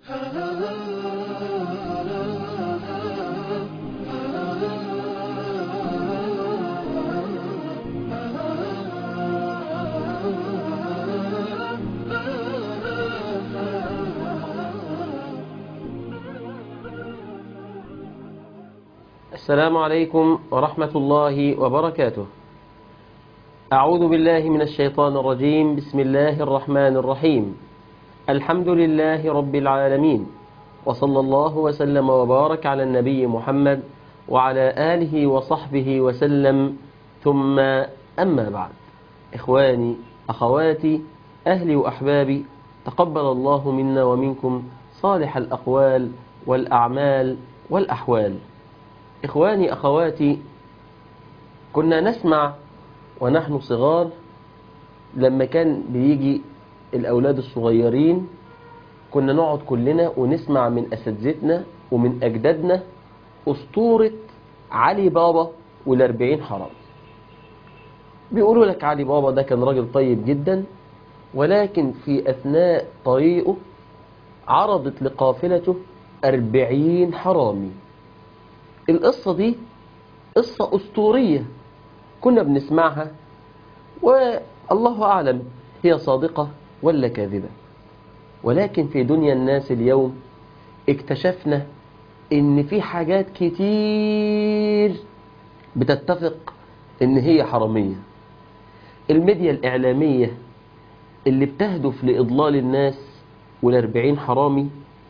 السلام عليكم ورحمة الله وبركاته أعوذ بالله من الشيطان الرجيم بسم الله الرحمن الرحيم الحمد لله رب العالمين وصلى الله وسلم وبارك على النبي محمد وعلى آله وصحبه وسلم ثم أما بعد إخواني أخواتي أهلي وأحبابي تقبل الله منا ومنكم صالح الأقوال والأعمال والأحوال إخواني أخواتي كنا نسمع ونحن صغار لما كان بيجي الأولاد الصغيرين كنا نقعد كلنا ونسمع من أساتذتنا ومن أجدادنا أسطورة علي بابا والأربعين حرام بيقولوا لك علي بابا ده كان راجل طيب جدا ولكن في أثناء طريقه عرضت لقافلته أربعين حرامي القصة دي قصة أسطورية كنا بنسمعها والله أعلم هي صادقة ولا كاذبة ولكن في دنيا الناس اليوم اكتشفنا ان في حاجات كتير بتتفق ان هي حرامية الميديا الإعلامية اللي بتهدف لإضلال الناس والأربعين حرامي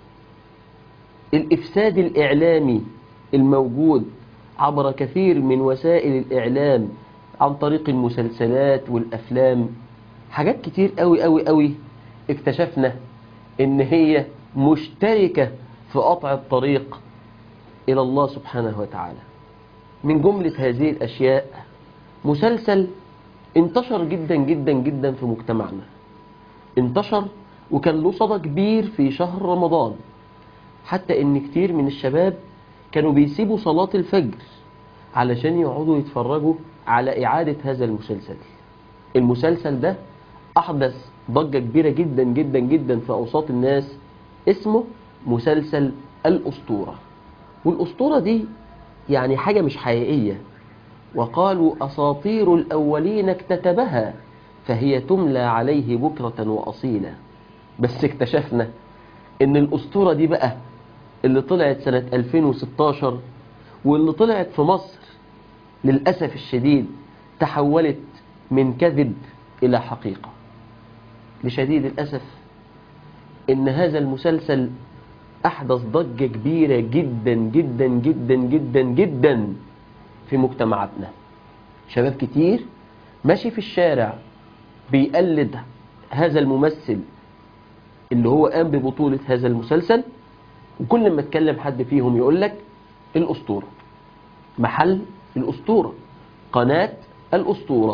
الإفساد الإعلامي الموجود عبر كثير من وسائل الإعلام عن طريق المسلسلات والأفلام حاجات كتير قوي قوي قوي اكتشفنا ان هي مشتركة في قطع الطريق إلى الله سبحانه وتعالى من جملة هذه الأشياء مسلسل انتشر جدا جدا جدا في مجتمعنا انتشر وكان له صدى كبير في شهر رمضان حتى ان كتير من الشباب كانوا بيسيبوا صلاة الفجر علشان يقعدوا يتفرجوا على إعادة هذا المسلسل المسلسل ده أحدث ضجة كبيرة جدا جدا جدا في أوساط الناس اسمه مسلسل الأسطورة والأسطورة دي يعني حاجة مش حقيقية وقالوا أساطير الأولين اكتتبها فهي تملى عليه بكرة وأصيلا بس اكتشفنا ان الأسطورة دي بقى اللي طلعت سنة 2016 واللي طلعت في مصر للأسف الشديد تحولت من كذب إلى حقيقة لشديد الأسف إن هذا المسلسل أحدث ضجة كبيرة جدا جدا جدا جدا جدا في مجتمعاتنا شباب كتير ماشي في الشارع بيقلد هذا الممثل اللي هو قام ببطولة هذا المسلسل وكل ما اتكلم حد فيهم يقول لك الأسطورة محل الأسطورة قناة الأسطورة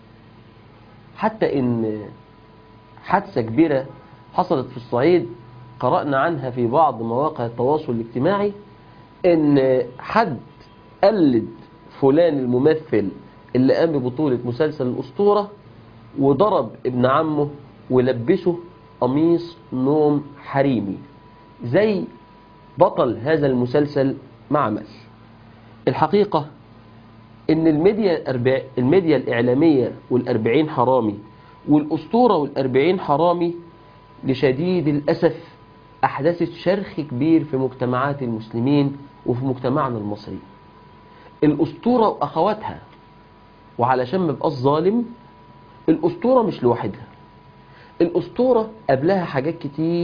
حتى إن حادثة كبيرة حصلت في الصعيد قرأنا عنها في بعض مواقع التواصل الاجتماعي إن حد قلد فلان الممثل اللي قام ببطولة مسلسل الأسطورة وضرب ابن عمه ولبسه قميص نوم حريمي زي بطل هذا المسلسل ما عمل الحقيقة ان الميديا الميديا الإعلامية والأربعين حرامي والأسطورة والأربعين حرامي لشديد الأسف أحدثت شرخ كبير في مجتمعات المسلمين وفي مجتمعنا المصري الأسطورة وأخواتها وعلشان ما بقاش ظالم الأسطورة مش لوحدها الأسطورة قبلها حاجات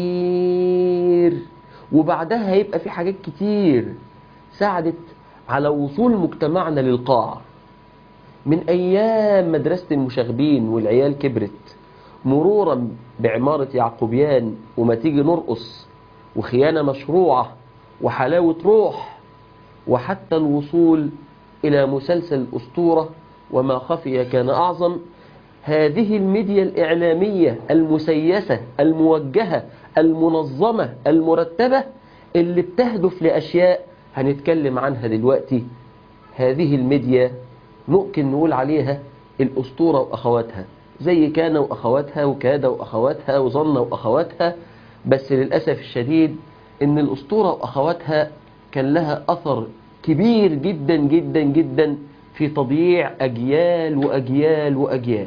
كتير وبعدها هيبقى في حاجات كتير ساعدت على وصول مجتمعنا للقاع من أيام مدرسة المشاغبين والعيال كبرت مرورا بعمارة يعقوبيان وما تيجي نرقص وخيانة مشروعة وحلاوة روح وحتى الوصول إلى مسلسل أسطورة وما خفي كان أعظم هذه الميديا الإعلامية المسيسة الموجهة المنظمة المرتبة اللي بتهدف لأشياء هنتكلم عنها دلوقتي هذه الميديا ممكن نقول عليها الأسطورة وأخواتها زي كان وأخواتها وكاد وأخواتها وظن وأخواتها بس للأسف الشديد إن الأسطورة وأخواتها كان لها أثر كبير جدا جدا جدا في تضييع أجيال وأجيال وأجيال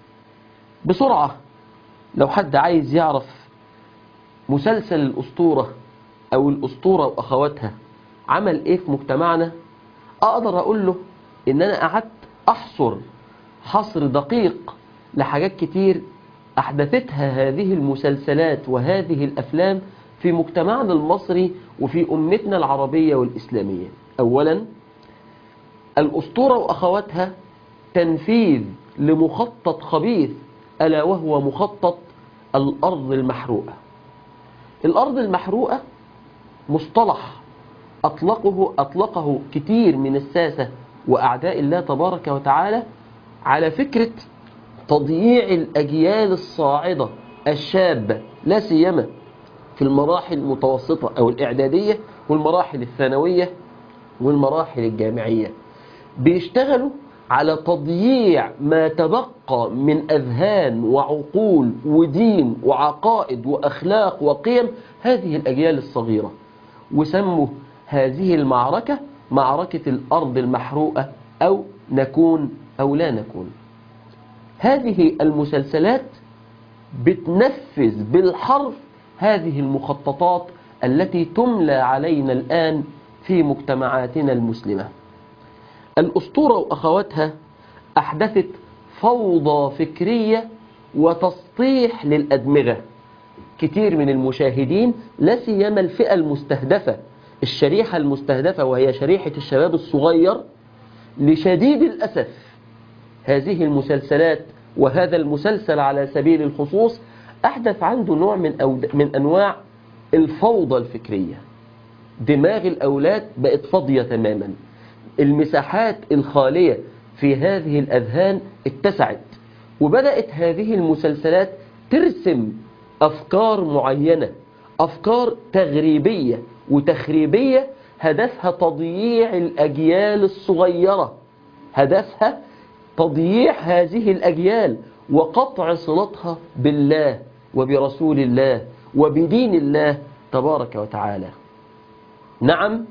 بسرعة لو حد عايز يعرف مسلسل الأسطورة أو الأسطورة وأخواتها عمل إيه في مجتمعنا أقدر أقول له إن أنا قعدت أحصر حصر دقيق لحاجات كتير أحدثتها هذه المسلسلات وهذه الأفلام في مجتمعنا المصري وفي أمتنا العربية والإسلامية أولا الأسطورة وأخواتها تنفيذ لمخطط خبيث ألا وهو مخطط الأرض المحروقة الأرض المحروقة مصطلح أطلقه, أطلقه كتير من الساسة وأعداء الله تبارك وتعالى على فكرة تضييع الأجيال الصاعدة الشابة لا سيما في المراحل المتوسطة أو الإعدادية والمراحل الثانوية والمراحل الجامعية بيشتغلوا على تضييع ما تبقى من أذهان وعقول ودين وعقائد وأخلاق وقيم هذه الأجيال الصغيرة وسموا هذه المعركة معركة الأرض المحروقة أو نكون أو لا نكون هذه المسلسلات بتنفذ بالحرف هذه المخططات التي تملى علينا الآن في مجتمعاتنا المسلمة الأسطورة وأخواتها أحدثت فوضى فكرية وتسطيح للأدمغة كتير من المشاهدين لا سيما الفئة المستهدفة الشريحة المستهدفة وهي شريحة الشباب الصغير لشديد الأسف هذه المسلسلات وهذا المسلسل على سبيل الخصوص أحدث عنده نوع من, أو من أنواع الفوضى الفكرية دماغ الأولاد بقت فاضية تماما المساحات الخالية في هذه الأذهان اتسعت وبدأت هذه المسلسلات ترسم أفكار معينة أفكار تغريبية وتخريبية هدفها تضييع الأجيال الصغيرة هدفها تضييع هذه الأجيال وقطع صلتها بالله وبرسول الله وبدين الله تبارك وتعالى نعم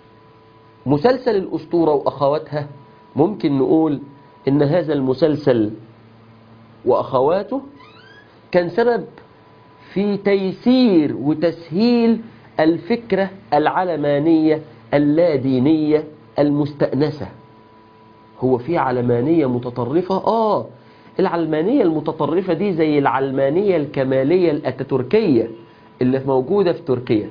مسلسل الأسطورة وأخواتها ممكن نقول إن هذا المسلسل وأخواته كان سبب في تيسير وتسهيل الفكرة العلمانية اللادينية المستأنسة هو في علمانية متطرفة آه العلمانية المتطرفة دي زي العلمانية الكمالية الأتاتوركية اللي موجودة في تركيا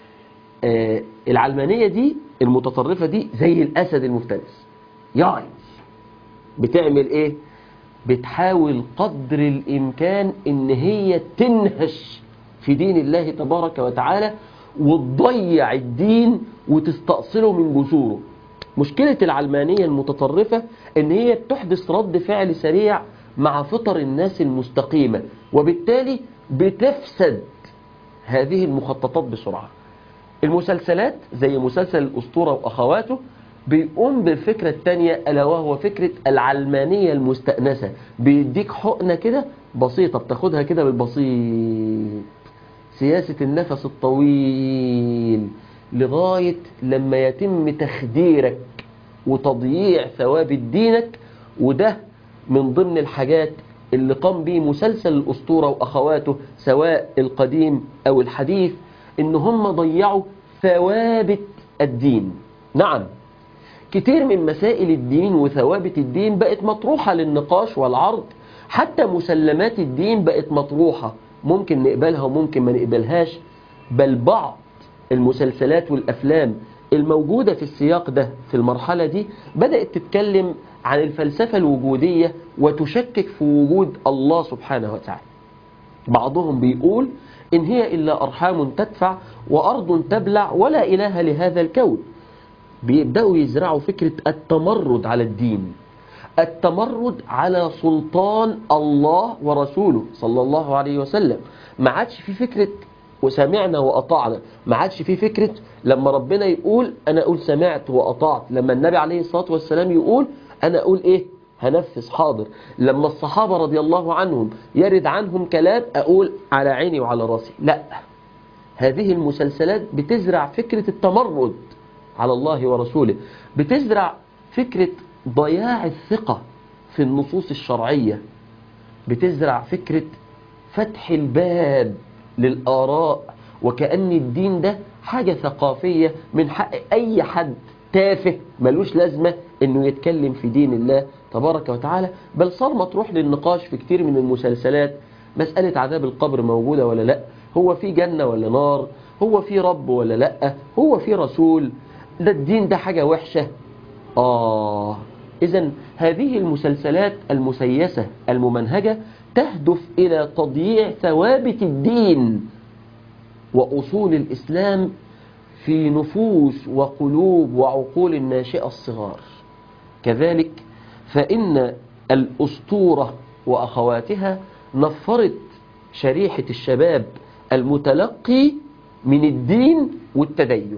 آه العلمانية دي المتطرفة دي زي الأسد المفترس ياي بتعمل إيه بتحاول قدر الإمكان إن هي تنهش في دين الله تبارك وتعالى وتضيع الدين وتستأصله من جذوره مشكلة العلمانية المتطرفة إن هي بتحدث رد فعل سريع مع فطر الناس المستقيمة وبالتالي بتفسد هذه المخططات بسرعة المسلسلات زي مسلسل الأسطورة وأخواته بيقوم بالفكرة التانية ألا وهو فكرة العلمانية المستأنسة بيديك حقنة كده بسيطة بتاخدها كده بالبسيط سياسة النفس الطويل لغاية لما يتم تخديرك وتضييع ثوابت دينك وده من ضمن الحاجات اللي قام به مسلسل الأسطورة وأخواته سواء القديم أو الحديث إن هم ضيعوا ثوابت الدين نعم كتير من مسائل الدين وثوابت الدين بقت مطروحة للنقاش والعرض حتى مسلمات الدين بقت مطروحة ممكن نقبلها وممكن ما نقبلهاش بل بعض المسلسلات والأفلام الموجودة في السياق ده في المرحلة دي بدأت تتكلم عن الفلسفة الوجودية وتشكك في وجود الله سبحانه وتعالى بعضهم بيقول إن هي إلا أرحام تدفع وأرض تبلع ولا إله لهذا الكون بيبدأوا يزرعوا فكرة التمرد على الدين التمرد على سلطان الله ورسوله صلى الله عليه وسلم ما عادش في فكرة وسمعنا وأطعنا ما عادش في فكرة لما ربنا يقول أنا أقول سمعت وأطعت لما النبي عليه الصلاة والسلام يقول أنا أقول إيه هنفذ حاضر لما الصحابة رضي الله عنهم يرد عنهم كلام أقول على عيني وعلى راسي لا هذه المسلسلات بتزرع فكرة التمرد على الله ورسوله بتزرع فكرة ضياع الثقة في النصوص الشرعية بتزرع فكرة فتح الباب للآراء وكأن الدين ده حاجة ثقافية من حق أي حد تافه ملوش لازمة انه يتكلم في دين الله تبارك وتعالى بل صار مطروح للنقاش في كتير من المسلسلات مسألة عذاب القبر موجودة ولا لا هو في جنة ولا نار هو في رب ولا لا هو في رسول ده الدين ده حاجة وحشة آه إذا هذه المسلسلات المسيسة الممنهجة تهدف إلى تضييع ثوابت الدين وأصول الإسلام في نفوس وقلوب وعقول الناشئة الصغار كذلك فإن الأسطورة وأخواتها نفرت شريحة الشباب المتلقي من الدين والتدين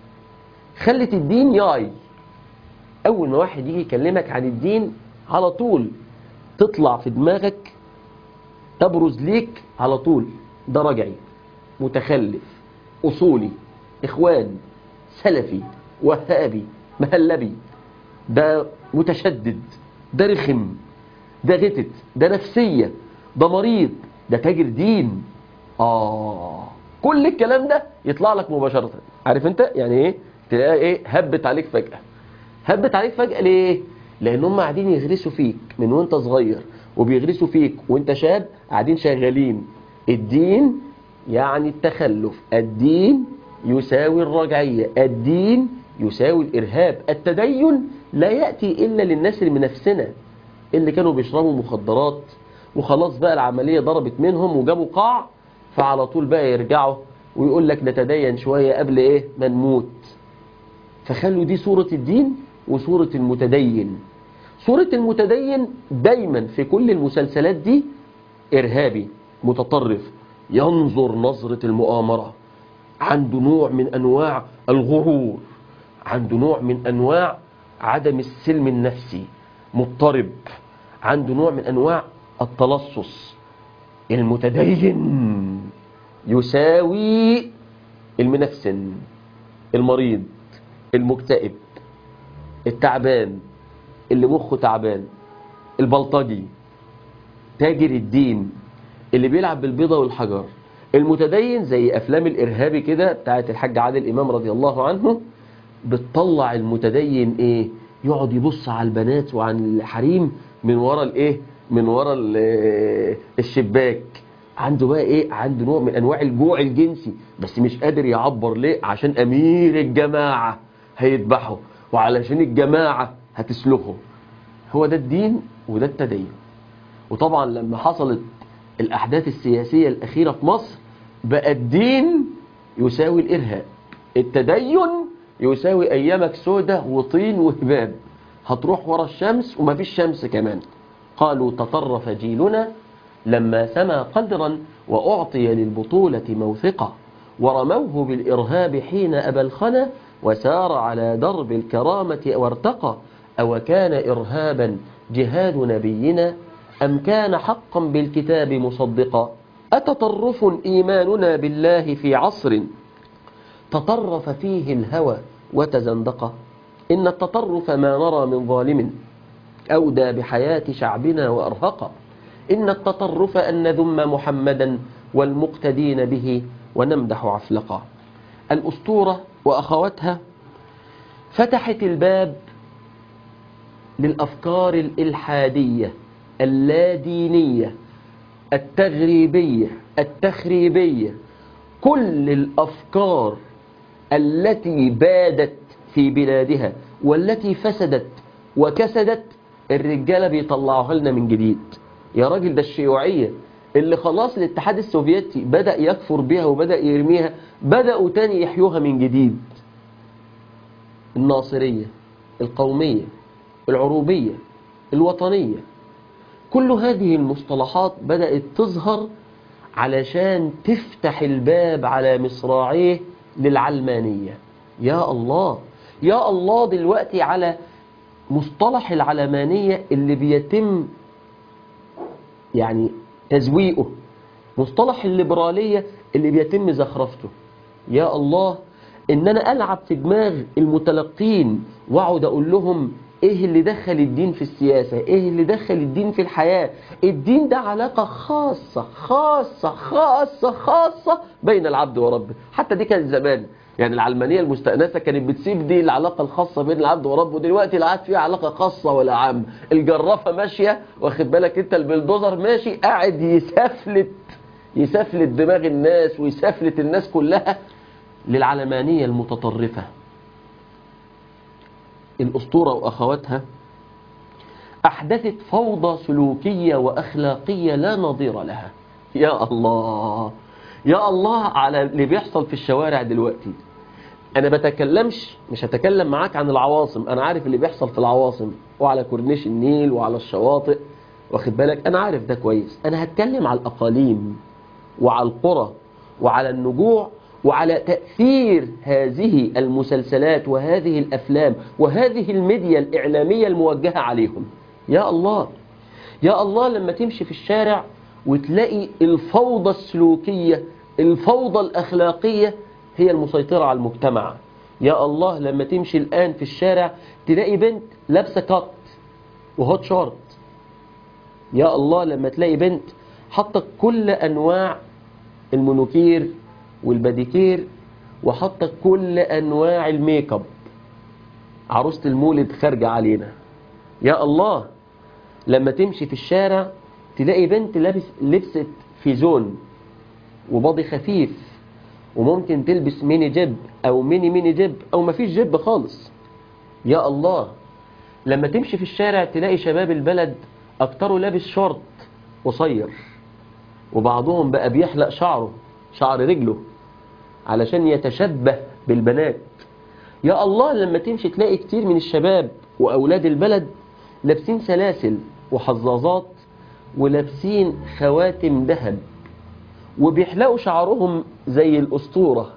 خلت الدين ياي أول ما واحد يجي يكلمك عن الدين على طول تطلع في دماغك تبرز ليك على طول ده رجعي متخلف أصولي إخوان سلفي وهابي مهلبي ده متشدد ده رخم ده غتت ده نفسية ده مريض ده تاجر دين آه كل الكلام ده يطلع لك مباشرة عارف انت يعني ايه تلاقي ايه هبت عليك فجأة هبت عليك فجأة ليه لان هم قاعدين يغرسوا فيك من وانت صغير وبيغرسوا فيك وانت شاب قاعدين شغالين الدين يعني التخلف الدين يساوي الرجعية الدين يساوي الإرهاب التدين لا يأتي إلا للناس اللي من نفسنا اللي كانوا بيشربوا مخدرات وخلاص بقى العملية ضربت منهم وجابوا قاع فعلى طول بقى يرجعوا ويقول لك نتدين شوية قبل إيه ما نموت فخلوا دي صورة الدين وصورة المتدين صورة المتدين دايما في كل المسلسلات دي إرهابي متطرف ينظر نظرة المؤامرة عنده نوع من أنواع الغرور عنده نوع من أنواع عدم السلم النفسي مضطرب عنده نوع من أنواع التلصص المتدين يساوي المنفسن المريض المكتئب التعبان اللي مخه تعبان البلطجي تاجر الدين اللي بيلعب بالبيضة والحجر المتدين زي أفلام الإرهابي كده بتاعت الحاج عادل إمام رضي الله عنه بتطلع المتدين إيه يقعد يبص على البنات وعن الحريم من ورا الإيه من ورا الشباك عنده بقى إيه عنده نوع من أنواع الجوع الجنسي بس مش قادر يعبر ليه عشان أمير الجماعة هيذبحه وعلشان الجماعة هتسلخه هو ده الدين وده التدين وطبعا لما حصلت الأحداث السياسية الأخيرة في مصر بقى الدين يساوي الإرهاب التدين يساوي أيامك سودة وطين وهباب هتروح ورا الشمس وما فيش شمس كمان قالوا تطرف جيلنا لما سما قدرا وأعطي للبطولة موثقة ورموه بالإرهاب حين أبى الخنا وسار على درب الكرامة وارتقى أو كان إرهابا جهاد نبينا أم كان حقا بالكتاب مصدقا أتطرف إيماننا بالله في عصر تطرف فيه الهوى وتزندق إن التطرف ما نرى من ظالم أودى بحياة شعبنا وأرهق إن التطرف أن نذم محمدا والمقتدين به ونمدح عفلقا الأسطورة وأخواتها فتحت الباب للأفكار الإلحادية اللادينية التغريبية التخريبية كل الأفكار التي بادت في بلادها والتي فسدت وكسدت الرجالة بيطلعوها لنا من جديد يا راجل ده الشيوعية اللي خلاص الاتحاد السوفيتي بدأ يكفر بها وبدأ يرميها بدأوا تاني يحيوها من جديد الناصرية القومية العروبية الوطنية كل هذه المصطلحات بدأت تظهر علشان تفتح الباب على مصراعيه للعلمانية يا الله يا الله دلوقتي على مصطلح العلمانية اللي بيتم يعني تزويقه مصطلح الليبرالية اللي بيتم زخرفته يا الله ان انا العب في دماغ المتلقين واقعد اقول لهم ايه اللي دخل الدين في السياسة ايه اللي دخل الدين في الحياة الدين ده علاقة خاصة خاصة خاصة خاصة بين العبد وربه حتى دي كانت زمان يعني العلمانية المستأنسة كانت بتسيب دي العلاقة الخاصة بين العبد وربه دلوقتي لا عاد فيها علاقة خاصة ولا عام الجرافة ماشية واخد بالك انت البلدوزر ماشي قاعد يسفلت يسفلت دماغ الناس ويسفلت الناس كلها للعلمانية المتطرفة الأسطورة وأخواتها أحدثت فوضى سلوكية وأخلاقية لا نظير لها يا الله يا الله على اللي بيحصل في الشوارع دلوقتي أنا بتكلمش مش هتكلم معاك عن العواصم أنا عارف اللي بيحصل في العواصم وعلى كورنيش النيل وعلى الشواطئ واخد بالك أنا عارف ده كويس أنا هتكلم على الأقاليم وعلى القرى وعلى النجوع وعلى تأثير هذه المسلسلات وهذه الأفلام وهذه الميديا الإعلامية الموجهة عليهم يا الله يا الله لما تمشي في الشارع وتلاقي الفوضى السلوكية الفوضى الأخلاقية هي المسيطرة على المجتمع يا الله لما تمشي الآن في الشارع تلاقي بنت لابسة كات وهوت شورت يا الله لما تلاقي بنت حاطة كل أنواع المونوكير والباديكير وحاطة كل أنواع الميك اب عروسة المولد خارجة علينا يا الله لما تمشي في الشارع تلاقي بنت لابس لبست في زون وباضي خفيف وممكن تلبس ميني جيب أو ميني ميني جيب أو مفيش جيب خالص يا الله لما تمشي في الشارع تلاقي شباب البلد أكتره لابس شورت قصير وبعضهم بقى بيحلق شعره شعر رجله علشان يتشبه بالبنات يا الله لما تمشي تلاقي كتير من الشباب وأولاد البلد لابسين سلاسل وحظاظات ولابسين خواتم ذهب وبيحلقوا شعرهم زي الأسطورة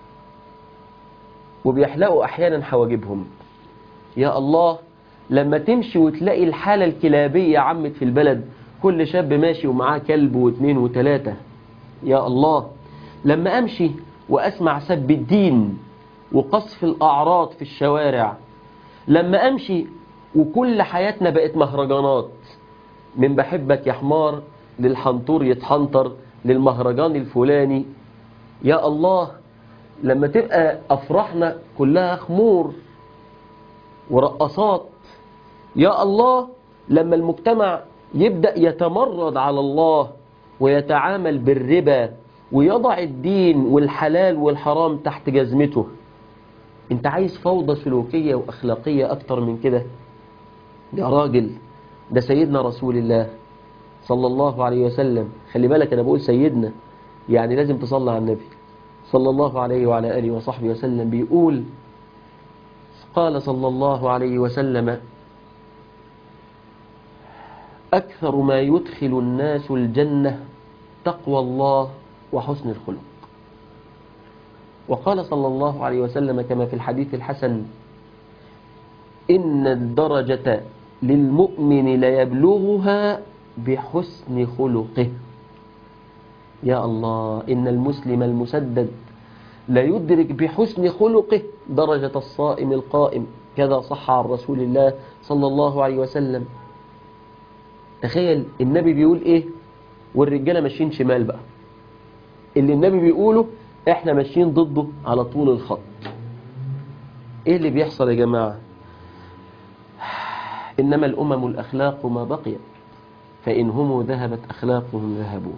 وبيحلقوا أحيانا حواجبهم يا الله لما تمشي وتلاقي الحالة الكلابية عمت في البلد كل شاب ماشي ومعاه كلب واثنين وثلاثة يا الله لما أمشي وأسمع سب الدين وقصف الأعراض في الشوارع لما أمشي وكل حياتنا بقت مهرجانات من بحبك يا حمار للحنطور يتحنطر للمهرجان الفلاني يا الله لما تبقى أفراحنا كلها خمور ورقصات يا الله لما المجتمع يبدأ يتمرد على الله ويتعامل بالربا ويضع الدين والحلال والحرام تحت جزمته انت عايز فوضى سلوكية وأخلاقية أكتر من كده يا راجل ده سيدنا رسول الله صلى الله عليه وسلم خلي بالك أنا بقول سيدنا يعني لازم تصلى على النبي صلى الله عليه وعلى آله وصحبه وسلم بيقول قال صلى الله عليه وسلم أكثر ما يدخل الناس الجنة تقوى الله وحسن الخلق وقال صلى الله عليه وسلم كما في الحديث الحسن إن الدرجة للمؤمن ليبلغها بحسن خلقه يا الله إن المسلم المسدد لا يدرك بحسن خلقه درجة الصائم القائم كذا صح عن رسول الله صلى الله عليه وسلم تخيل النبي بيقول ايه والرجالة ماشيين شمال بقى اللي النبي بيقوله احنا ماشيين ضده على طول الخط ايه اللي بيحصل يا جماعة انما الامم الاخلاق ما بقيت فان هم ذهبت اخلاقهم ذهبوا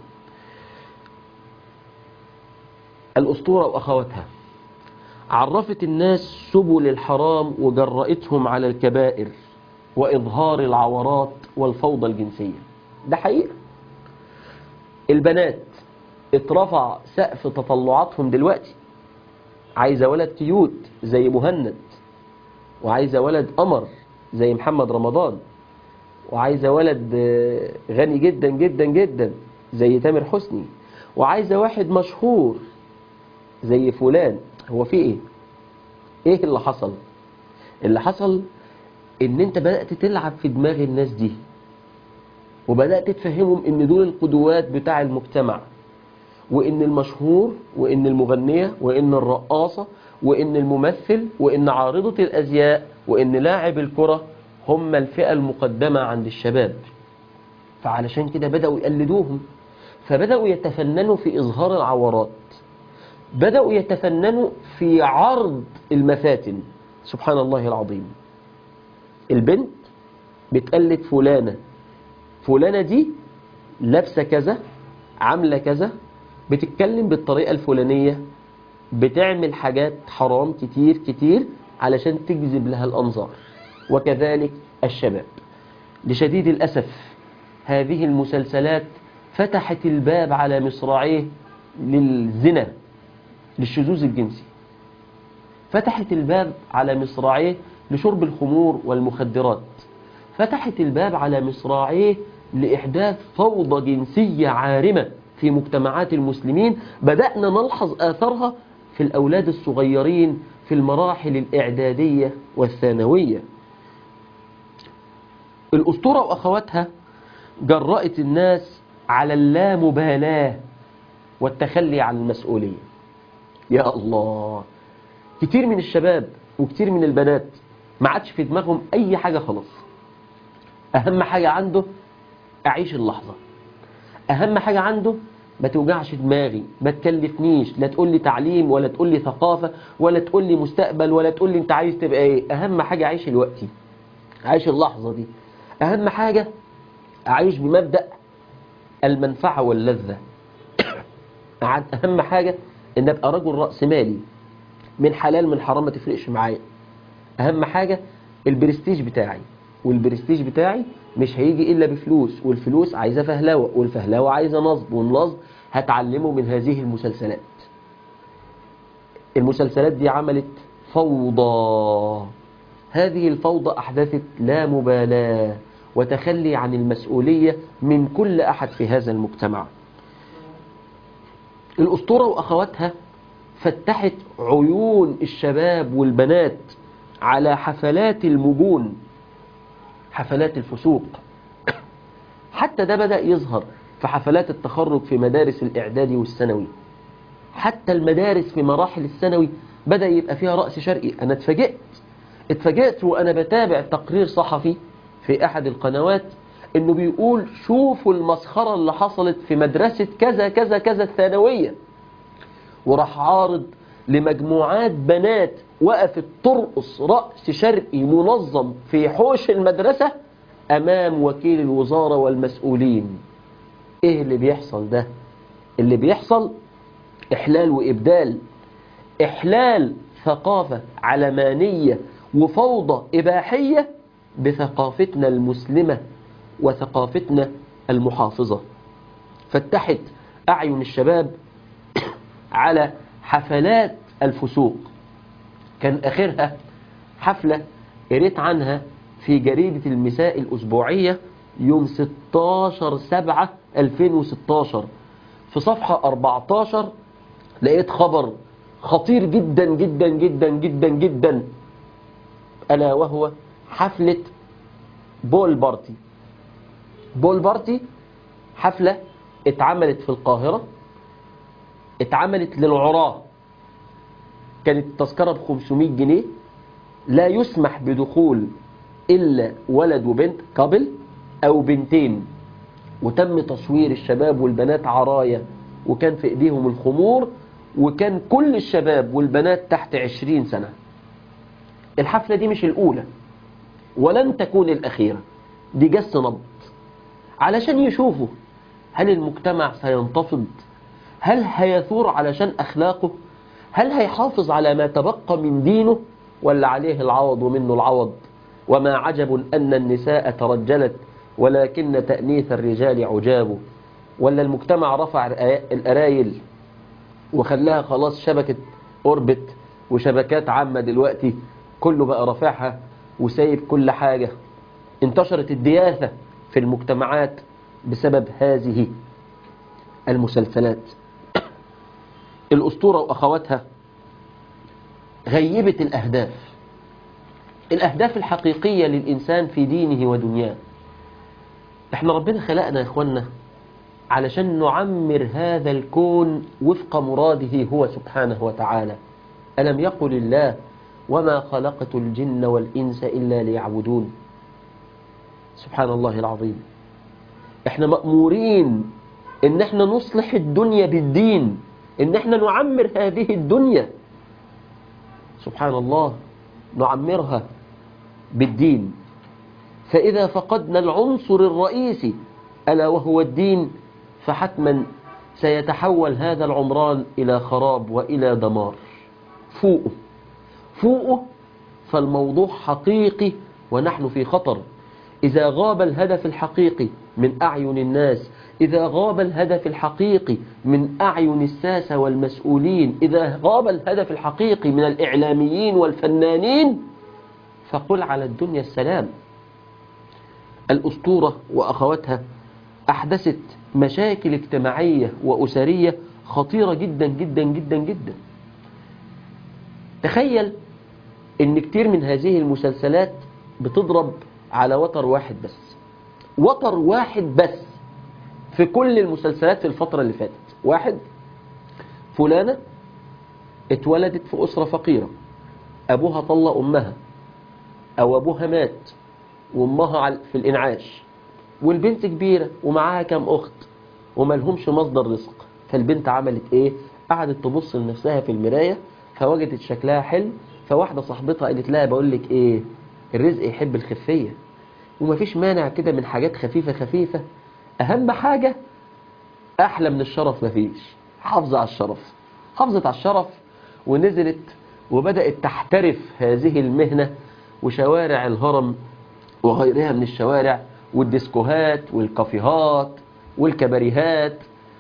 الاسطورة واخواتها عرفت الناس سبل الحرام وجرأتهم على الكبائر وإظهار العورات والفوضى الجنسية ده حقيقة البنات اترفع سقف تطلعاتهم دلوقتي عايزة ولد كيوت زي مهند وعايزة ولد قمر زي محمد رمضان وعايزة ولد غني جدا جدا جدا زي تامر حسني وعايزة واحد مشهور زي فلان هو في ايه ايه اللي حصل اللي حصل ان انت بدأت تلعب في دماغ الناس دي وبدأت تفهمهم ان دول القدوات بتاع المجتمع وإن المشهور وإن المغنية وإن الرقاصة وإن الممثل وإن عارضة الأزياء وإن لاعب الكرة هم الفئة المقدمة عند الشباب فعلشان كده بدأوا يقلدوهم فبدأوا يتفننوا في إظهار العورات بدأوا يتفننوا في عرض المفاتن سبحان الله العظيم البنت بتقلد فلانة فلانة دي لابسة كذا عاملة كذا بتتكلم بالطريقة الفلانية بتعمل حاجات حرام كتير كتير علشان تجذب لها الأنظار وكذلك الشباب لشديد الأسف هذه المسلسلات فتحت الباب على مصراعيه للزنا للشذوذ الجنسي فتحت الباب على مصراعيه لشرب الخمور والمخدرات فتحت الباب على مصراعيه لإحداث فوضى جنسية عارمة في مجتمعات المسلمين بدأنا نلحظ آثارها في الأولاد الصغيرين في المراحل الإعدادية والثانوية الأسطورة وأخواتها جرأت الناس على اللامبالاة والتخلي عن المسؤولية يا الله كتير من الشباب وكتير من البنات ما عادش في دماغهم أي حاجة خلاص أهم حاجة عنده أعيش اللحظة أهم حاجة عنده ما توجعش دماغي ما تكلفنيش لا تقول لي تعليم ولا تقول لي ثقافة ولا تقول لي مستقبل ولا تقول لي انت عايز تبقى ايه اهم حاجة عيش الوقت عيش اللحظة دي اهم حاجة اعيش بمبدأ المنفعة واللذة اهم حاجة ان ابقى رجل رأس مالي من حلال من حرام ما تفرقش معايا اهم حاجة البرستيج بتاعي والبرستيج بتاعي مش هيجي إلا بفلوس والفلوس عايزة فهلوة والفهلوة عايزة نصب والنصب هتعلمه من هذه المسلسلات المسلسلات دي عملت فوضى هذه الفوضى أحدثت لا مبالاة وتخلي عن المسؤولية من كل أحد في هذا المجتمع الأسطورة وأخواتها فتحت عيون الشباب والبنات على حفلات المجون حفلات الفسوق حتى ده بدأ يظهر في حفلات التخرج في مدارس الإعدادي والثانوي حتى المدارس في مراحل الثانوي بدأ يبقى فيها رأس شرقي أنا اتفاجئت اتفاجئت وأنا بتابع تقرير صحفي في أحد القنوات إنه بيقول شوفوا المسخرة اللي حصلت في مدرسة كذا كذا كذا الثانوية وراح عارض لمجموعات بنات وقفت ترقص رأس شرقي منظم في حوش المدرسة أمام وكيل الوزارة والمسؤولين إيه اللي بيحصل ده اللي بيحصل إحلال وإبدال إحلال ثقافة علمانية وفوضى إباحية بثقافتنا المسلمة وثقافتنا المحافظة فتحت أعين الشباب على حفلات الفسوق كان آخرها حفلة قريت عنها في جريدة المساء الأسبوعية يوم 16 سبعة 2016 في صفحة 14 لقيت خبر خطير جدا جدا جدا جدا جدا ألا وهو حفلة بول بارتي بول بارتي حفلة اتعملت في القاهرة اتعملت للعراة كانت التذكرة ب 500 جنيه لا يسمح بدخول إلا ولد وبنت قبل أو بنتين وتم تصوير الشباب والبنات عرايا وكان في إيديهم الخمور وكان كل الشباب والبنات تحت 20 سنة الحفلة دي مش الأولى ولن تكون الأخيرة دي جس نبض علشان يشوفوا هل المجتمع سينتفض هل هيثور علشان أخلاقه هل هيحافظ على ما تبقى من دينه ولا عليه العوض ومنه العوض وما عجب أن النساء ترجلت ولكن تأنيث الرجال عجاب ولا المجتمع رفع الأرايل وخلاها خلاص شبكة أوربت وشبكات عامة دلوقتي كله بقى رافعها وسايب كل حاجة انتشرت الدياثة في المجتمعات بسبب هذه المسلسلات الأسطورة وأخواتها غيبت الأهداف الأهداف الحقيقية للإنسان في دينه ودنياه احنا ربنا خلقنا يا إخوانا علشان نعمر هذا الكون وفق مراده هو سبحانه وتعالى ألم يقل الله وما خلقت الجن والإنس إلا ليعبدون سبحان الله العظيم احنا مأمورين ان احنا نصلح الدنيا بالدين ان احنا نعمر هذه الدنيا سبحان الله نعمرها بالدين فإذا فقدنا العنصر الرئيسي ألا وهو الدين فحتما سيتحول هذا العمران إلى خراب وإلى دمار فوقه فوقه فالموضوع حقيقي ونحن في خطر إذا غاب الهدف الحقيقي من أعين الناس إذا غاب الهدف الحقيقي من أعين الساسة والمسؤولين إذا غاب الهدف الحقيقي من الإعلاميين والفنانين فقل على الدنيا السلام الأسطورة وأخواتها أحدثت مشاكل اجتماعية وأسرية خطيرة جدا جدا جدا جدا تخيل ان كتير من هذه المسلسلات بتضرب على وتر واحد بس وتر واحد بس في كل المسلسلات في الفترة اللي فاتت واحد فلانة اتولدت في أسرة فقيرة أبوها طلق أمها أو أبوها مات وأمها في الإنعاش والبنت كبيرة ومعاها كام أخت وملهمش مصدر رزق فالبنت عملت إيه قعدت تبص لنفسها في المراية فوجدت شكلها حلو فواحدة صاحبتها قالت لها بقول لك إيه الرزق يحب الخفية ومفيش مانع كده من حاجات خفيفة خفيفة أهم حاجة أحلى من الشرف مفيش حافظة على الشرف حافظت على الشرف ونزلت وبدأت تحترف هذه المهنة وشوارع الهرم وغيرها من الشوارع والديسكوهات والكافيهات والكباريهات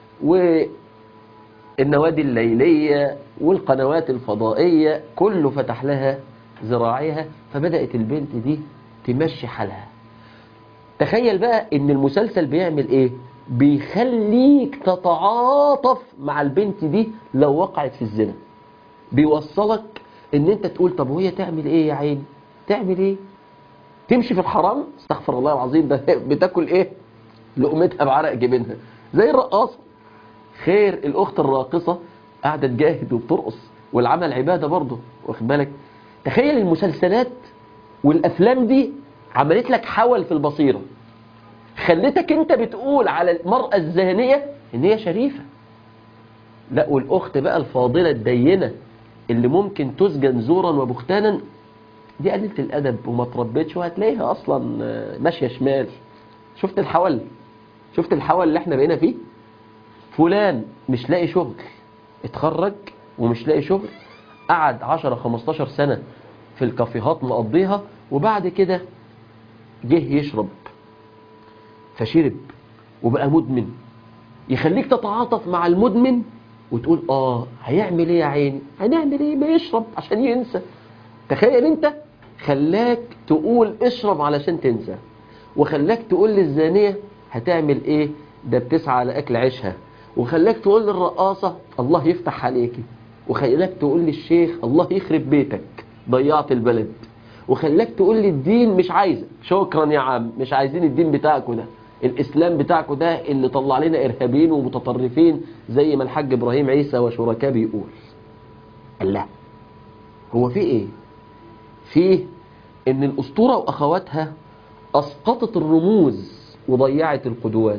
والنوادي الليلية والقنوات الفضائية كله فتح لها ذراعيها فبدأت البنت دي تمشي حالها تخيل بقى ان المسلسل بيعمل ايه بيخليك تتعاطف مع البنت دي لو وقعت في الزنا بيوصلك ان انت تقول طب وهي تعمل ايه يا عيني تعمل ايه تمشي في الحرام استغفر الله العظيم ده بتاكل ايه لقمتها بعرق جبينها زي الرقاصه خير الاخت الراقصه قاعده تجاهد وبترقص والعمل عباده برضه واخد بالك تخيل المسلسلات والافلام دي عملت لك حول في البصيره خلتك انت بتقول على المراه الزانيه ان هي شريفه لا والاخت بقى الفاضله الدينه اللي ممكن تسجن زورا وبهتانا دي قليله الادب وما تربتش وهتلاقيها اصلا ماشيه شمال شفت الحول شفت الحول اللي احنا بقينا فيه فلان مش لاقي شغل اتخرج ومش لاقي شغل قعد 10 15 سنه في الكافيهات مقضيها وبعد كده جه يشرب فشرب وبقى مدمن يخليك تتعاطف مع المدمن وتقول اه هيعمل ايه يا عيني هنعمل ايه ما يشرب عشان ينسى تخيل انت خلاك تقول اشرب علشان تنسى وخلاك تقول للزانية هتعمل ايه ده بتسعى على اكل عيشها وخلاك تقول للرقاصة الله يفتح عليكي وخلاك تقول للشيخ الله يخرب بيتك ضيعت البلد وخلاك تقول لي الدين مش عايزك شكرا يا عم مش عايزين الدين بتاعكم ده الاسلام بتاعكم ده اللي طلع لنا ارهابيين ومتطرفين زي ما الحاج ابراهيم عيسى وشركاه بيقول لا هو في ايه فيه ان الاسطوره واخواتها اسقطت الرموز وضيعت القدوات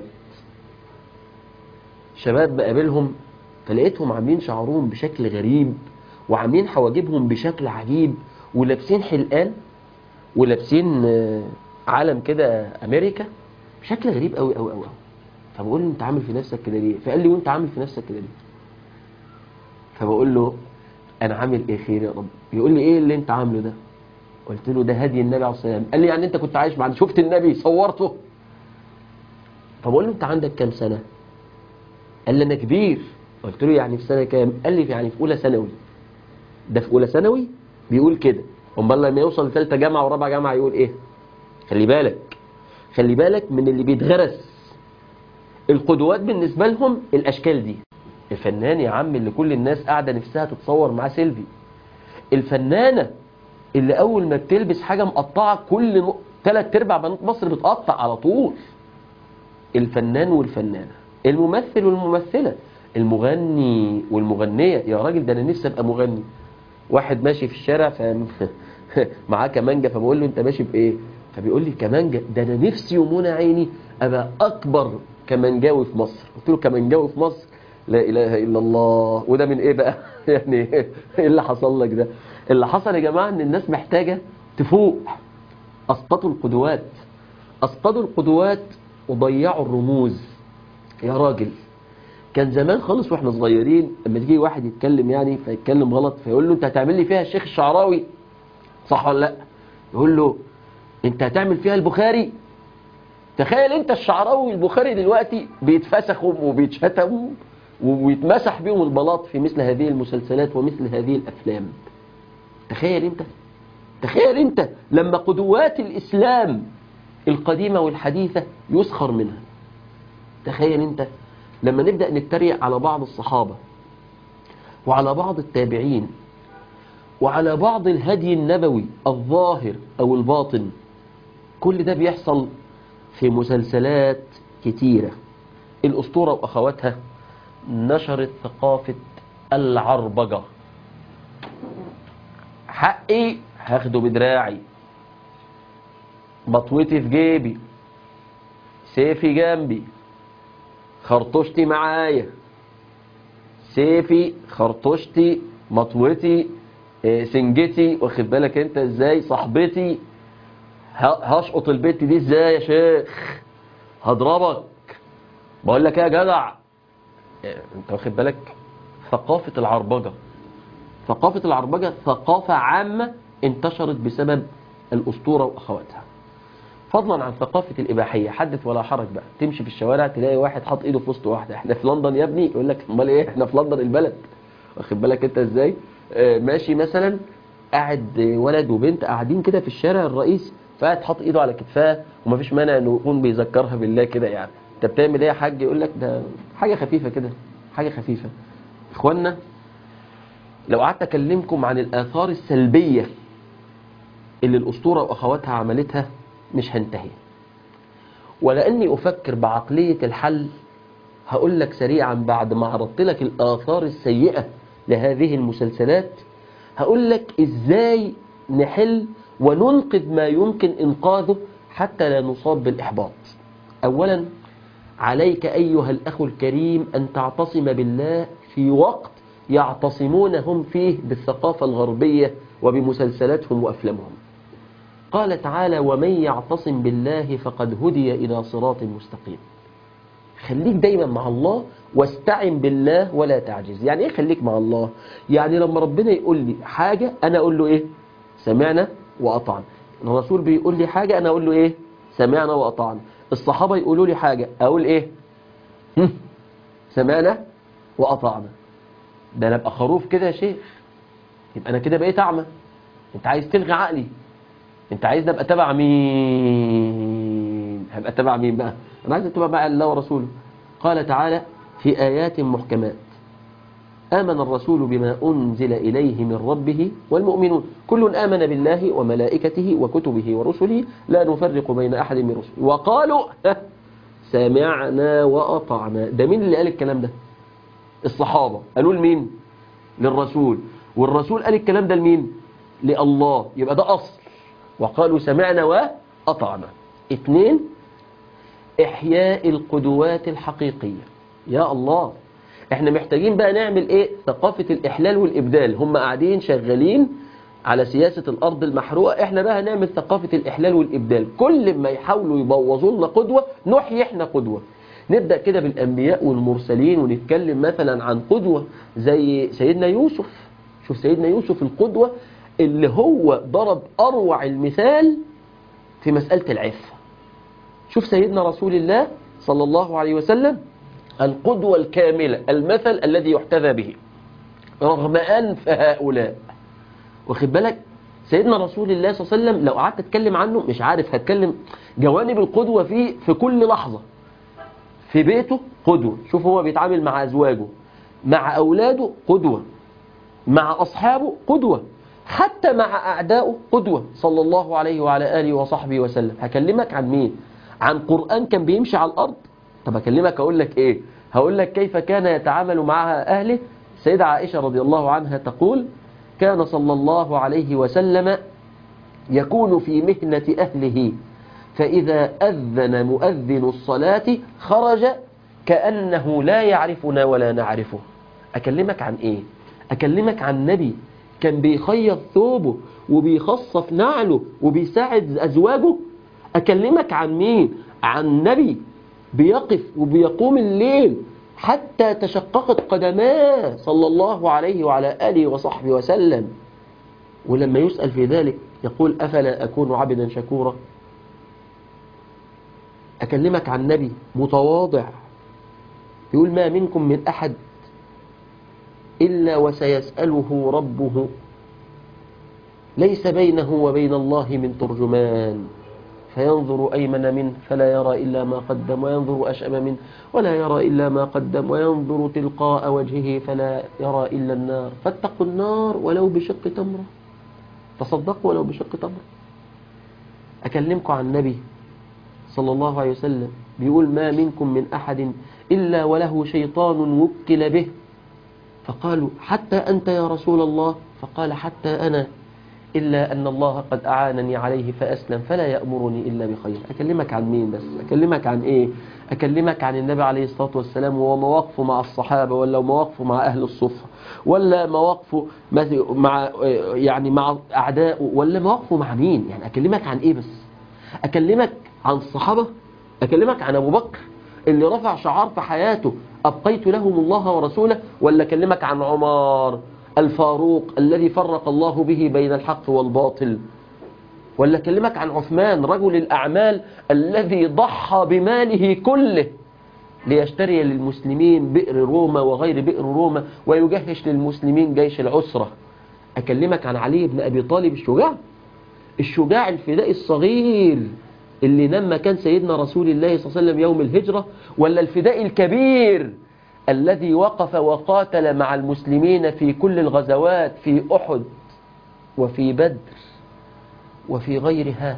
شباب بقابلهم فلقيتهم عاملين شعرهم بشكل غريب وعاملين حواجبهم بشكل عجيب ولابسين حلقان ولابسين علم كده امريكا بشكل غريب قوي قوي قوي فبقول له انت عامل في نفسك كده ليه فقال لي وانت عامل في نفسك كده ليه فبقول له انا عامل ايه خير يا رب يقول لي ايه اللي انت عامله ده قلت له ده هدي النبي عليه الصلاه والسلام قال لي يعني انت كنت عايش بعد شفت النبي صورته فبقول له انت عندك كام سنه قال لي انا كبير قلت له يعني في سنه كام قال لي يعني في اولى ثانوي ده في اولى ثانوي بيقول كده امال لما يوصل لثالثه جامعه ورابعه جامعه يقول ايه خلي بالك خلي بالك من اللي بيتغرس القدوات بالنسبه لهم الاشكال دي الفنان يا عم اللي كل الناس قاعده نفسها تتصور معاه سيلفي الفنانه اللي اول ما بتلبس حاجه مقطعه كل م... ثلاث ارباع بنات مصر بتقطع على طول الفنان والفنانه الممثل والممثلة المغني والمغنية يا راجل ده أنا نفسي أبقى مغني واحد ماشي في الشارع ف معاه كمانجة فبقول له أنت ماشي بإيه فبيقول لي كمانجة ده أنا نفسي ومنى عيني أبقى أكبر كمانجاوي في مصر قلت له كمانجاوي في مصر لا إله إلا الله وده من إيه بقى يعني إيه اللي حصل لك ده اللي حصل يا جماعة إن الناس محتاجة تفوق أسقطوا القدوات أسقطوا القدوات وضيعوا الرموز يا راجل كان زمان خالص واحنا صغيرين لما تيجي واحد يتكلم يعني فيتكلم غلط فيقول له انت هتعمل لي فيها الشيخ الشعراوي صح ولا لا يقول له انت هتعمل فيها البخاري تخيل انت الشعراوي والبخاري دلوقتي بيتفسخوا وبيتشتموا وبيتمسح بيهم البلاط في مثل هذه المسلسلات ومثل هذه الافلام تخيل انت تخيل انت لما قدوات الاسلام القديمة والحديثة يسخر منها تخيل انت لما نبدأ نتريق على بعض الصحابة وعلى بعض التابعين وعلى بعض الهدي النبوي الظاهر أو الباطن كل ده بيحصل في مسلسلات كتيرة الأسطورة وأخواتها نشرت ثقافة العربجة حقي هاخده بدراعي مطوتي في جيبي سيفي جنبي خرطوشتي معايا سيفي خرطوشتي مطوتي إيه، سنجتي واخد بالك انت ازاي صاحبتي ه- هشقط البت دي ازاي يا شيخ هضربك بقول لك ايه يا جدع إيه، انت واخد بالك ثقافة العربجة ثقافة العربجة ثقافة عامة انتشرت بسبب الأسطورة وأخواتها فضلا عن ثقافة الإباحية حدث ولا حرج بقى تمشي في الشوارع تلاقي واحد حاط إيده في وسط واحدة احنا في لندن يا ابني يقول لك امال إيه احنا في لندن البلد واخد بالك أنت إزاي آه، ماشي مثلا قاعد آه، ولد وبنت قاعدين كده في الشارع الرئيس فقاعد حاط إيده على كتفها ومفيش مانع إنه يكون بيذكرها بالله كده يعني أنت بتعمل إيه يا حاج يقول لك ده حاجة خفيفة كده حاجة خفيفة إخوانا لو قعدت أكلمكم عن الآثار السلبية اللي الأسطورة وأخواتها عملتها مش هنتهي ولأني أفكر بعقلية الحل هقول لك سريعا بعد ما عرضت لك الآثار السيئة لهذه المسلسلات هقول لك إزاي نحل وننقذ ما يمكن إنقاذه حتى لا نصاب بالإحباط أولا عليك أيها الأخ الكريم أن تعتصم بالله في وقت يعتصمون هم فيه بالثقافة الغربية وبمسلسلاتهم وأفلامهم قال تعالى ومن يعتصم بالله فقد هدي إلى صراط مستقيم خليك دايما مع الله واستعن بالله ولا تعجز يعني ايه خليك مع الله يعني لما ربنا يقول لي حاجة انا اقول له ايه سمعنا واطعنا الرسول بيقول لي حاجة انا اقول له ايه سمعنا واطعنا الصحابة يقولوا لي حاجة اقول ايه هم، سمعنا واطعنا ده انا ابقى خروف كده يا شيخ يبقى انا كده بقيت اعمى انت عايز تلغي عقلي انت عايزني ابقى تبع مين هبقى تبع مين بقى انا عايز تبقى مع الله ورسوله قال تعالى في ايات محكمات آمن الرسول بما أنزل إليه من ربه والمؤمنون كل آمن بالله وملائكته وكتبه ورسله لا نفرق بين أحد من رسله وقالوا سمعنا وأطعنا ده مين اللي قال الكلام ده الصحابة قالوا لمين للرسول والرسول قال الكلام ده لمين لله يبقى ده أصل وقالوا سمعنا وأطعنا اثنين إحياء القدوات الحقيقية يا الله احنا محتاجين بقى نعمل ايه ثقافة الإحلال والإبدال هم قاعدين شغالين على سياسة الأرض المحروقة احنا بقى هنعمل ثقافة الإحلال والإبدال كل ما يحاولوا يبوظوا لنا قدوة نحيي احنا قدوة نبدأ كده بالأنبياء والمرسلين ونتكلم مثلا عن قدوة زي سيدنا يوسف شوف سيدنا يوسف القدوة اللي هو ضرب أروع المثال في مسألة العفة شوف سيدنا رسول الله صلى الله عليه وسلم القدوة الكاملة المثل الذي يحتذى به رغم أنف هؤلاء واخد بالك سيدنا رسول الله صلى الله عليه وسلم لو قعدت اتكلم عنه مش عارف هتكلم جوانب القدوة فيه في كل لحظة في بيته قدوة شوف هو بيتعامل مع أزواجه مع أولاده قدوة مع أصحابه قدوة حتى مع أعدائه قدوة صلى الله عليه وعلى آله وصحبه وسلم هكلمك عن مين عن قرآن كان بيمشي على الأرض طب أكلمك أقول لك إيه هقول لك كيف كان يتعامل معها أهله سيدة عائشة رضي الله عنها تقول كان صلى الله عليه وسلم يكون في مهنة أهله فإذا أذن مؤذن الصلاة خرج كأنه لا يعرفنا ولا نعرفه أكلمك عن إيه أكلمك عن نبي كان بيخيط ثوبه وبيخصف نعله وبيساعد أزواجه أكلمك عن مين عن نبي بيقف وبيقوم الليل حتى تشققت قدماه صلى الله عليه وعلى آله وصحبه وسلم ولما يسأل في ذلك يقول أفلا أكون عبدا شكورا أكلمك عن نبي متواضع يقول ما منكم من أحد إلا وسيسأله ربه ليس بينه وبين الله من ترجمان فينظر أيمن منه فلا يرى إلا ما قدم وينظر أشأم منه ولا يرى إلا ما قدم وينظر تلقاء وجهه فلا يرى إلا النار فاتقوا النار ولو بشق تمرة تصدقوا ولو بشق تمرة أكلمكم عن النبي صلى الله عليه وسلم بيقول ما منكم من أحد إلا وله شيطان وكل به فقالوا حتى أنت يا رسول الله فقال حتى أنا إلا أن الله قد أعانني عليه فأسلم فلا يأمرني إلا بخير أكلمك عن مين بس أكلمك عن إيه أكلمك عن النبي عليه الصلاة والسلام ومواقفه مع الصحابة ولا مواقفه مع أهل الصفة ولا مواقفه مع يعني مع أعدائه ولا مواقفه مع مين يعني أكلمك عن إيه بس أكلمك عن الصحابة أكلمك عن أبو بكر اللي رفع شعار في حياته أبقيت لهم الله ورسوله ولا أكلمك عن عمر الفاروق الذي فرق الله به بين الحق والباطل ولا أكلمك عن عثمان رجل الأعمال الذي ضحى بماله كله ليشتري للمسلمين بئر روما وغير بئر روما ويجهش للمسلمين جيش العسرة أكلمك عن علي بن أبي طالب الشجاع الشجاع الفدائي الصغير اللي نام مكان سيدنا رسول الله صلى الله عليه وسلم يوم الهجرة ولا الفدائي الكبير الذي وقف وقاتل مع المسلمين في كل الغزوات في أحد وفي بدر وفي غيرها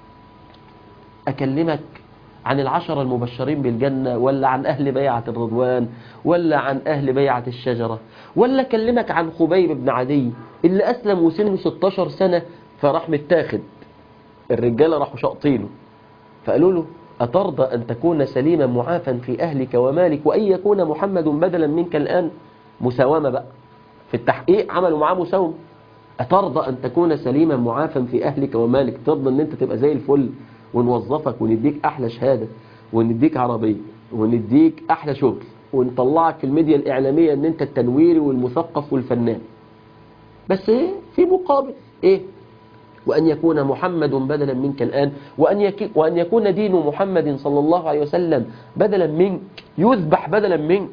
أكلمك عن العشرة المبشرين بالجنة ولا عن أهل بيعة الرضوان ولا عن أهل بيعة الشجرة ولا أكلمك عن خبيب بن عدي اللي أسلم وسنه 16 سنة فراح متاخد الرجالة راحوا شاقطينه فقالوا له أترضى أن تكون سليما معافا في أهلك ومالك وأن يكون محمد بدلا منك الآن مساومة بقى في التحقيق عملوا معاه مساومة أترضى أن تكون سليما معافا في أهلك ومالك ترضى أن أنت تبقى زي الفل ونوظفك ونديك أحلى شهادة ونديك عربية ونديك أحلى شغل ونطلعك في الميديا الإعلامية أن أنت التنويري والمثقف والفنان بس إيه في مقابل إيه وأن يكون محمد بدلا منك الآن وأن, يك... وأن يكون دين محمد صلى الله عليه وسلم بدلا منك يذبح بدلا منك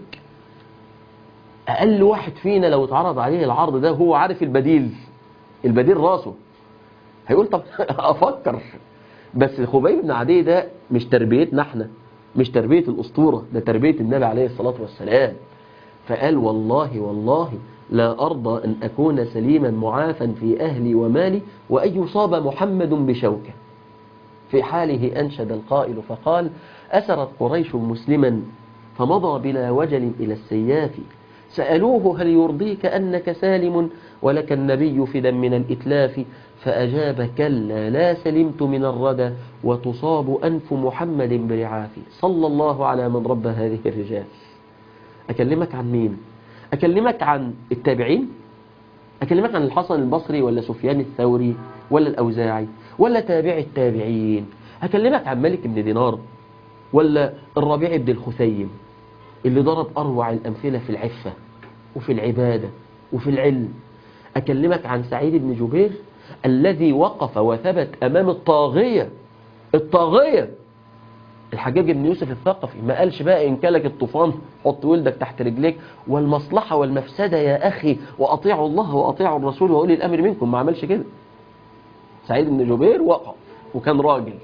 أقل واحد فينا لو اتعرض عليه العرض ده هو عارف البديل البديل راسه هيقول طب أفكر بس خبيب بن عدي ده مش تربيتنا احنا مش تربية الأسطورة ده تربية النبي عليه الصلاة والسلام فقال والله والله لا أرضى أن أكون سليما معافا في أهلي ومالي وأن يصاب محمد بشوكة في حاله أنشد القائل فقال أسرت قريش مسلما فمضى بلا وجل إلى السياف سألوه هل يرضيك أنك سالم ولك النبي فدا من الإتلاف فأجاب كلا لا سلمت من الردى وتصاب أنف محمد برعافي صلى الله على من رب هذه الرجال أكلمك عن مين؟ أكلمك عن التابعين أكلمك عن الحسن البصري ولا سفيان الثوري ولا الأوزاعي ولا تابع التابعين أكلمك عن مالك بن دينار ولا الربيع بن الخثيم اللي ضرب أروع الأمثلة في العفة وفي العبادة وفي العلم أكلمك عن سعيد بن جبير الذي وقف وثبت أمام الطاغية الطاغية الحجاج بن يوسف الثقفي ما قالش بقى إن كلك الطوفان حط ولدك تحت رجليك والمصلحة والمفسدة يا أخي وأطيعوا الله وأطيعوا الرسول وأولي الأمر منكم ما عملش كده سعيد بن جبير وقف وكان راجل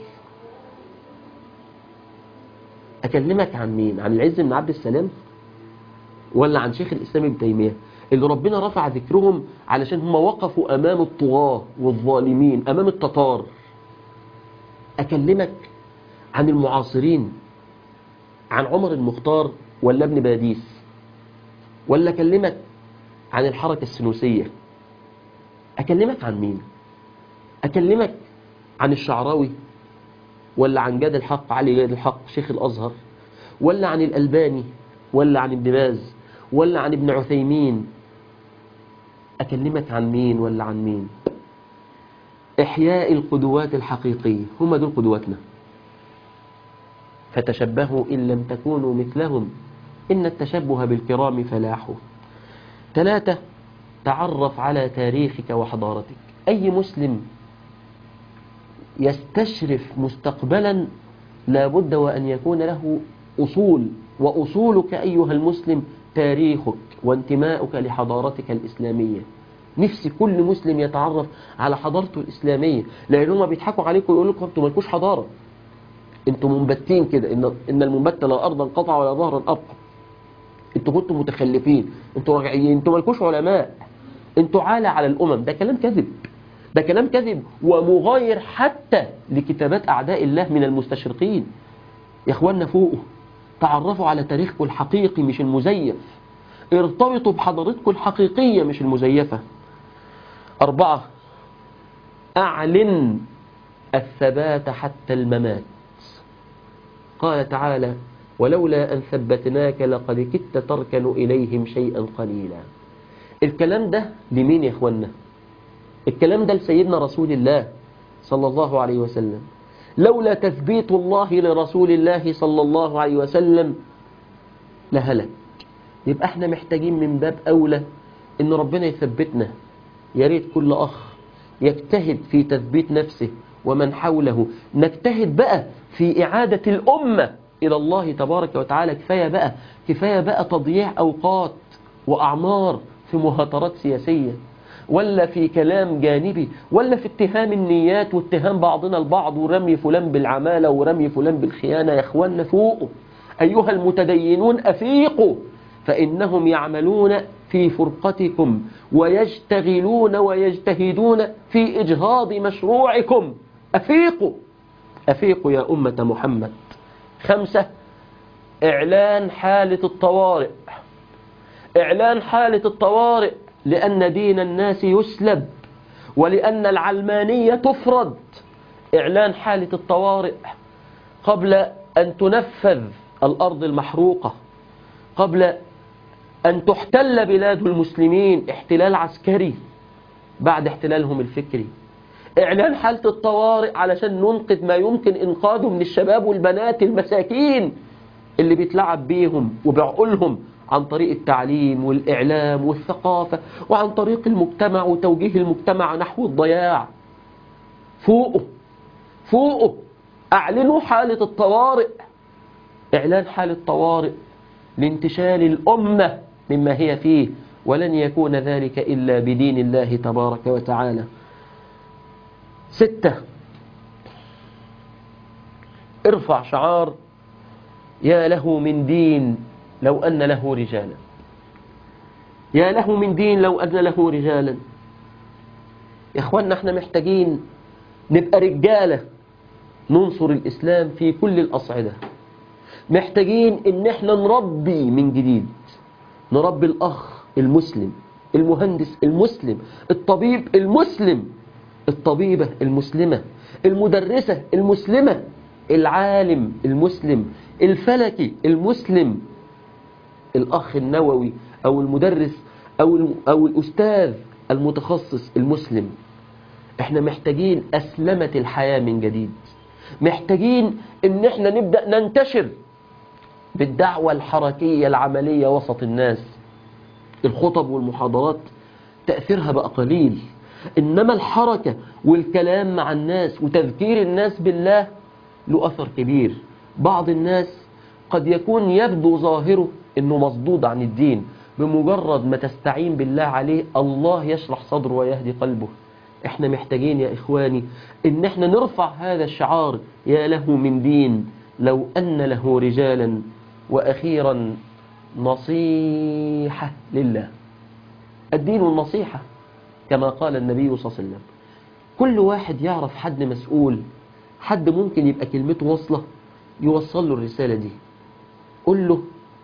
أكلمك عن مين عن العز بن عبد السلام ولا عن شيخ الإسلام ابن تيمية اللي ربنا رفع ذكرهم علشان هم وقفوا أمام الطغاة والظالمين أمام التتار أكلمك عن المعاصرين عن عمر المختار ولا ابن باديس ولا أكلمك عن الحركة السنوسية أكلمك عن مين أكلمك عن الشعراوي ولا عن جاد الحق علي جاد الحق شيخ الأزهر ولا عن الألباني ولا عن ابن باز ولا عن ابن عثيمين أكلمك عن مين ولا عن مين إحياء القدوات الحقيقية هم دول قدواتنا فتشبهوا إن لم تكونوا مثلهم إن التشبه بالكرام فلاح ثلاثة تعرف على تاريخك وحضارتك أي مسلم يستشرف مستقبلا لابد وأن يكون له أصول وأصولك أيها المسلم تاريخك وانتماؤك لحضارتك الإسلامية نفسي كل مسلم يتعرف على حضارته الإسلامية لأن هم بيضحكوا عليكم ويقولوا لكم أنتم مالكوش حضارة أنتم منبتين كده إن, إن المنبت لا أرضا قطع ولا ظهرا أبقى أنتم كنتم متخلفين أنتم رجعيين أنتم مالكوش علماء أنتم عالة على الأمم ده كلام كذب ده كلام كذب ومغاير حتى لكتابات أعداء الله من المستشرقين يا إخواننا فوقه تعرفوا على تاريخكم الحقيقي مش المزيف ارتبطوا بحضارتكم الحقيقية مش المزيفة أربعة أعلن الثبات حتى الممات قال تعالى ولولا أن ثبتناك لقد كدت تركن إليهم شيئا قليلا الكلام ده لمين يا إخوانا الكلام ده لسيدنا رسول الله صلى الله عليه وسلم لولا تثبيت الله لرسول الله صلى الله عليه وسلم لهلك يبقى احنا محتاجين من باب أولى ان ربنا يثبتنا يا ريت كل أخ يجتهد في تثبيت نفسه ومن حوله نجتهد بقى في إعادة الأمة إلى الله تبارك وتعالى كفاية بقى كفاية بقى تضييع أوقات وأعمار في مهاترات سياسية ولا في كلام جانبي ولا في اتهام النيات واتهام بعضنا البعض ورمي فلان بالعمالة ورمي فلان بالخيانة يا اخوانا فوقوا أيها المتدينون أفيقوا فإنهم يعملون في فرقتكم ويشتغلون ويجتهدون في إجهاض مشروعكم أفيقوا أفيقوا يا أمة محمد خمسة إعلان حالة الطوارئ إعلان حالة الطوارئ لأن دين الناس يسلب ولأن العلمانية تفرض إعلان حالة الطوارئ قبل أن تنفذ الأرض المحروقة قبل أن تحتل بلاد المسلمين احتلال عسكري بعد احتلالهم الفكري إعلان حالة الطوارئ علشان ننقذ ما يمكن إنقاذه من الشباب والبنات المساكين اللي بيتلعب بيهم وبعقولهم عن طريق التعليم والإعلام والثقافة وعن طريق المجتمع وتوجيه المجتمع نحو الضياع فوقه فوقه أعلنوا حالة الطوارئ إعلان حالة طوارئ لانتشال الأمة مما هي فيه ولن يكون ذلك إلا بدين الله تبارك وتعالى ستة ارفع شعار يا له من دين لو أن له رجالا يا له من دين لو أن له رجالا يا اخوانا احنا محتاجين نبقى رجالة ننصر الإسلام في كل الأصعدة محتاجين ان احنا نربي من جديد نربي الأخ المسلم المهندس المسلم الطبيب المسلم الطبيبة المسلمة المدرسة المسلمة العالم المسلم الفلكي المسلم الأخ النووي أو المدرس أو أو الأستاذ المتخصص المسلم احنا محتاجين أسلمة الحياة من جديد محتاجين ان احنا نبدأ ننتشر بالدعوة الحركية العملية وسط الناس الخطب والمحاضرات تأثيرها بقى قليل إنما الحركة والكلام مع الناس وتذكير الناس بالله له أثر كبير بعض الناس قد يكون يبدو ظاهره أنه مصدود عن الدين بمجرد ما تستعين بالله عليه الله يشرح صدره ويهدي قلبه احنا محتاجين يا إخواني ان احنا نرفع هذا الشعار يا له من دين لو أن له رجالا وأخيرا نصيحة لله الدين النصيحة كما قال النبي صلى الله عليه وسلم كل واحد يعرف حد مسؤول حد ممكن يبقى كلمته واصلة يوصل له الرسالة دي قل له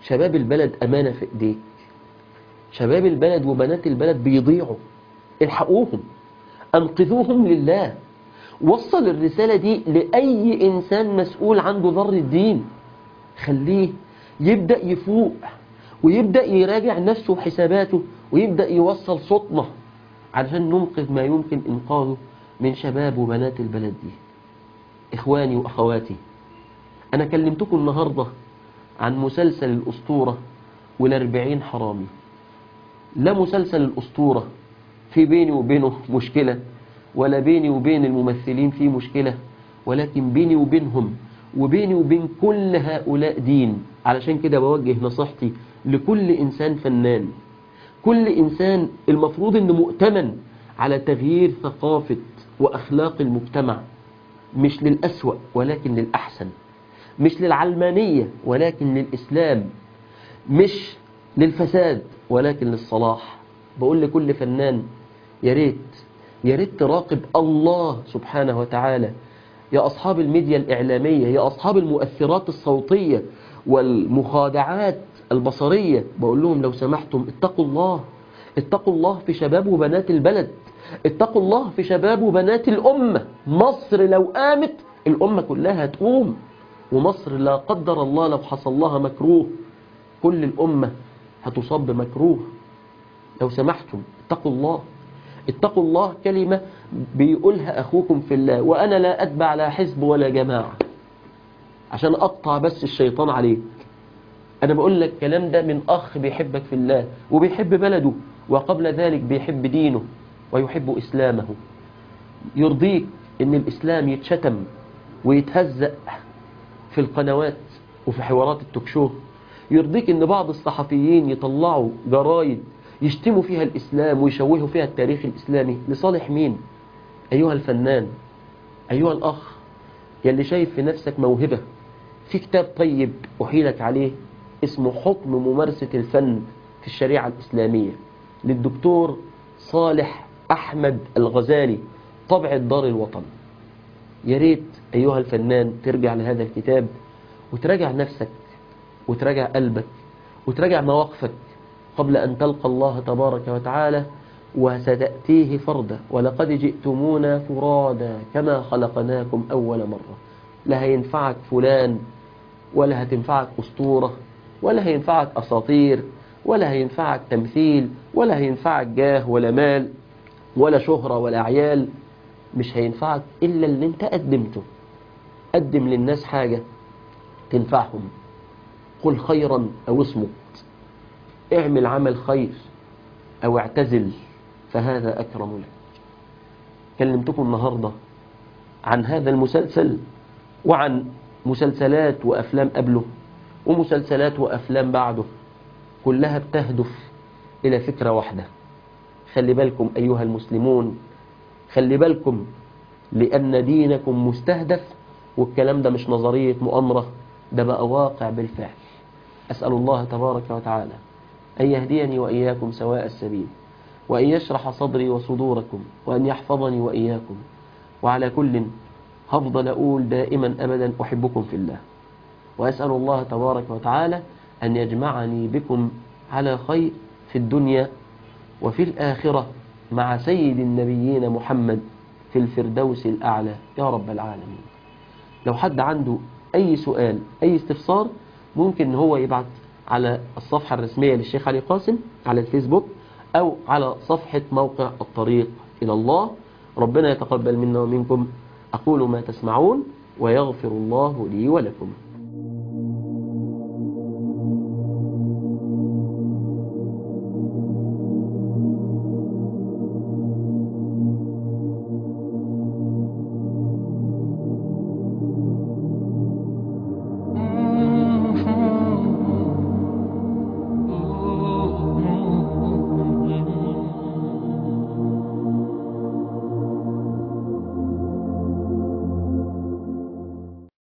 شباب البلد أمانة في إيديك شباب البلد وبنات البلد بيضيعوا الحقوهم أنقذوهم لله وصل الرسالة دي لأي إنسان مسؤول عنده ذر الدين خليه يبدأ يفوق ويبدأ يراجع نفسه وحساباته ويبدأ يوصل صوتنا علشان ننقذ ما يمكن إنقاذه من شباب وبنات البلد دي إخواني وأخواتي أنا كلمتكم النهاردة عن مسلسل الأسطورة والأربعين حرامي لا مسلسل الأسطورة في بيني وبينه مشكلة ولا بيني وبين الممثلين في مشكلة ولكن بيني وبينهم وبيني وبين كل هؤلاء دين علشان كده بوجه نصيحتي لكل إنسان فنان كل إنسان المفروض أنه مؤتمن على تغيير ثقافة وأخلاق المجتمع مش للأسوأ ولكن للأحسن مش للعلمانية ولكن للإسلام مش للفساد ولكن للصلاح بقول لكل فنان يا ريت يا ريت تراقب الله سبحانه وتعالى يا أصحاب الميديا الإعلامية يا أصحاب المؤثرات الصوتية والمخادعات البصرية بقول لهم لو سمحتم اتقوا الله اتقوا الله في شباب وبنات البلد اتقوا الله في شباب وبنات الأمة مصر لو قامت الأمة كلها هتقوم ومصر لا قدر الله لو حصل لها مكروه كل الأمة هتصاب بمكروه لو سمحتم اتقوا الله اتقوا الله كلمة بيقولها أخوكم في الله وأنا لا أتبع لا حزب ولا جماعة عشان أقطع بس الشيطان عليك أنا بقول لك الكلام ده من أخ بيحبك في الله وبيحب بلده وقبل ذلك بيحب دينه ويحب إسلامه يرضيك إن الإسلام يتشتم ويتهزأ في القنوات وفي حوارات التوكشو يرضيك إن بعض الصحفيين يطلعوا جرايد يشتموا فيها الإسلام ويشوهوا فيها التاريخ الإسلامي لصالح مين أيها الفنان أيها الأخ يلي شايف في نفسك موهبة في كتاب طيب أحيلك عليه اسمه حكم ممارسة الفن في الشريعة الإسلامية للدكتور صالح أحمد الغزالي طبع دار الوطن يا ريت أيها الفنان ترجع لهذا الكتاب وتراجع نفسك وتراجع قلبك وتراجع مواقفك قبل أن تلقى الله تبارك وتعالى وستأتيه فردا ولقد جئتمونا فرادا كما خلقناكم أول مرة لا هينفعك فلان ولا هتنفعك أسطورة ولا هينفعك أساطير ولا هينفعك تمثيل ولا هينفعك جاه ولا مال ولا شهرة ولا عيال مش هينفعك إلا اللي انت قدمته قدم للناس حاجة تنفعهم قل خيرا أو اصمت اعمل عمل خير أو اعتزل فهذا أكرم لك كلمتكم النهاردة عن هذا المسلسل وعن مسلسلات وأفلام قبله ومسلسلات وأفلام بعده كلها بتهدف إلى فكرة واحدة خلي بالكم أيها المسلمون خلي بالكم لأن دينكم مستهدف والكلام ده مش نظرية مؤامرة ده بقى واقع بالفعل أسأل الله تبارك وتعالى أن يهديني وإياكم سواء السبيل وأن يشرح صدري وصدوركم وأن يحفظني وإياكم وعلى كل هفضل أقول دائما أبدا أحبكم في الله وأسأل الله تبارك وتعالى أن يجمعني بكم على خير في الدنيا وفي الآخرة مع سيد النبيين محمد في الفردوس الأعلى يا رب العالمين لو حد عنده أي سؤال أي استفسار ممكن هو يبعت على الصفحة الرسمية للشيخ علي قاسم على الفيسبوك أو على صفحة موقع الطريق إلى الله ربنا يتقبل منا ومنكم أقول ما تسمعون ويغفر الله لي ولكم